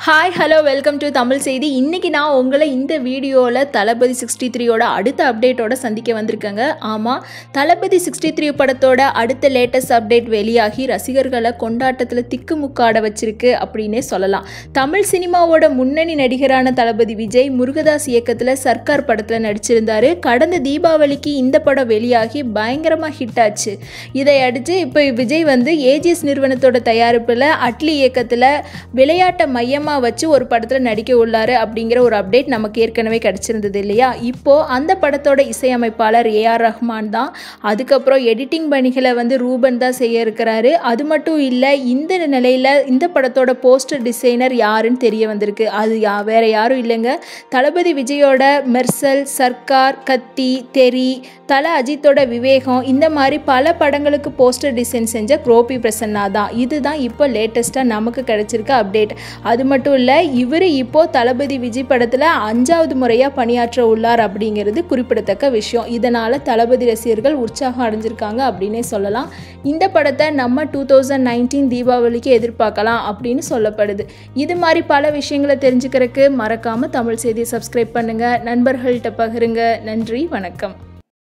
hi hello welcome to Tamil செய்தி இன்றைக்கி நான் உங்களை இந்த வீடியோவில் தளபதி சிக்ஸ்டி த்ரீயோட அடுத்த அப்டேட்டோட சந்திக்க வந்திருக்கேங்க ஆமாம் தளபதி சிக்ஸ்டி த்ரீ படத்தோட அடுத்த லேட்டஸ்ட் அப்டேட் வெளியாகி ரசிகர்களை கொண்டாட்டத்தில் திக்குமுக்காட வச்சிருக்கு அப்படின்னே சொல்லலாம் தமிழ் சினிமாவோட முன்னணி நடிகரான தளபதி விஜய் முருகதாஸ் இயக்கத்தில் சர்க்கார் படத்தில் நடிச்சிருந்தாரு கடந்த தீபாவளிக்கு இந்த படம் வெளியாகி பயங்கரமாக ஹிட் ஆச்சு இதை அடுத்து இப்போ விஜய் வந்து ஏஜிஎஸ் நிறுவனத்தோட தயாரிப்பில் அட்லி இயக்கத்தில் விளையாட்டை மையமாக வச்சு ஒரு படத்தில் நடிக்க உள்ளாரு அப்படிங்கிற ஒரு அப்டேட் நமக்கு ஏற்கனவே கிடச்சிருந்தது இல்லையா இப்போது அந்த படத்தோட இசையமைப்பாளர் ஏஆர் ரஹ்மான் தான் அதுக்கப்புறம் எடிட்டிங் பணிகளை வந்து ரூபன் தான் செய்ய இருக்கிறாரு அது மட்டும் இல்லை இந்த நிலையில் இந்த படத்தோட போஸ்டர் டிசைனர் யாருன்னு தெரிய வந்திருக்கு அது யா வேற யாரும் இல்லைங்க தளபதி விஜயோட மெர்சல் சர்க்கார் கத்தி தெரி தல அஜித்தோட விவேகம் இந்த மாதிரி பல படங்களுக்கு போஸ்டர் டிசைன் செஞ்ச குரோபி பிரசன்னா தான் இதுதான் இப்போ லேட்டஸ்ட்டாக நமக்கு கிடைச்சிருக்க அப்டேட் அது மட்டும் இல்லை இவர் இப்போ தளபதி விஜய் படத்தில் அஞ்சாவது முறையாக பணியாற்ற உள்ளார் அப்படிங்கிறது குறிப்பிடத்தக்க விஷயம் இதனால் தளபதி ரசிகர்கள் உற்சாகம் அடைஞ்சிருக்காங்க அப்படின்னே சொல்லலாம் இந்த படத்தை நம்ம டூ தௌசண்ட் நைன்டீன் தீபாவளிக்கு எதிர்பார்க்கலாம் அப்படின்னு சொல்லப்படுது இது மாதிரி பல விஷயங்களை தெரிஞ்சுக்கிறதுக்கு மறக்காமல் தமிழ் செய்தியை சப்ஸ்கிரைப் பண்ணுங்கள் நண்பர்கள்ட்ட பகிருங்க நன்றி வணக்கம்